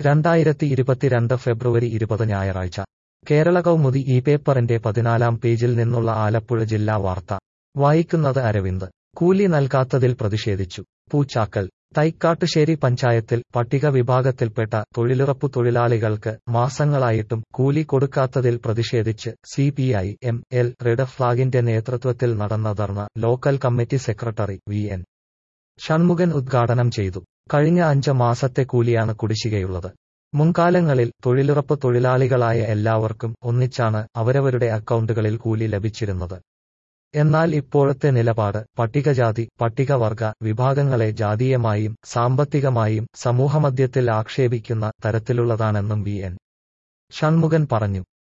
രണ്ടായിരത്തി ഇരുപത്തിരണ്ട് ഫെബ്രുവരി ഇരുപത് ഞായറാഴ്ച കേരള കൗമുദി ഈ പേപ്പറിന്റെ പതിനാലാം പേജിൽ നിന്നുള്ള ആലപ്പുഴ ജില്ലാ വാർത്ത വായിക്കുന്നത് അരവിന്ദ് കൂലി നൽകാത്തതിൽ പ്രതിഷേധിച്ചു പൂച്ചാക്കൽ തൈക്കാട്ടുശ്ശേരി പഞ്ചായത്തിൽ പട്ടിക വിഭാഗത്തിൽപ്പെട്ട തൊഴിലുറപ്പു തൊഴിലാളികൾക്ക് മാസങ്ങളായിട്ടും കൂലി കൊടുക്കാത്തതിൽ പ്രതിഷേധിച്ച് C P I M L red ഫ്ളാഗിന്റെ നേതൃത്വത്തിൽ നടന്ന dharna local committee secretary V N Shanmughan ഉദ്ഘാടനം ചെയ്തു കഴിഞ്ഞ അഞ്ച് മാസത്തെ കൂലിയാണ് കുടിശ്ശികയുള്ളത് മുൻകാലങ്ങളിൽ തൊഴിലുറപ്പ് തൊഴിലാളികളായ എല്ലാവർക്കും ഒന്നിച്ചാണ് അവരവരുടെ അക്കൗണ്ടുകളിൽ കൂലി ലഭിച്ചിരുന്നത് എന്നാൽ ഇപ്പോഴത്തെ നിലപാട് പട്ടികജാതി പട്ടികവർഗ വിഭാഗങ്ങളെ ജാതീയമായും സാമ്പത്തികമായും സമൂഹമധ്യത്തിൽ ആക്ഷേപിക്കുന്ന തരത്തിലുള്ളതാണെന്നും വി എൻ ഷൺമുഖൻ പറഞ്ഞു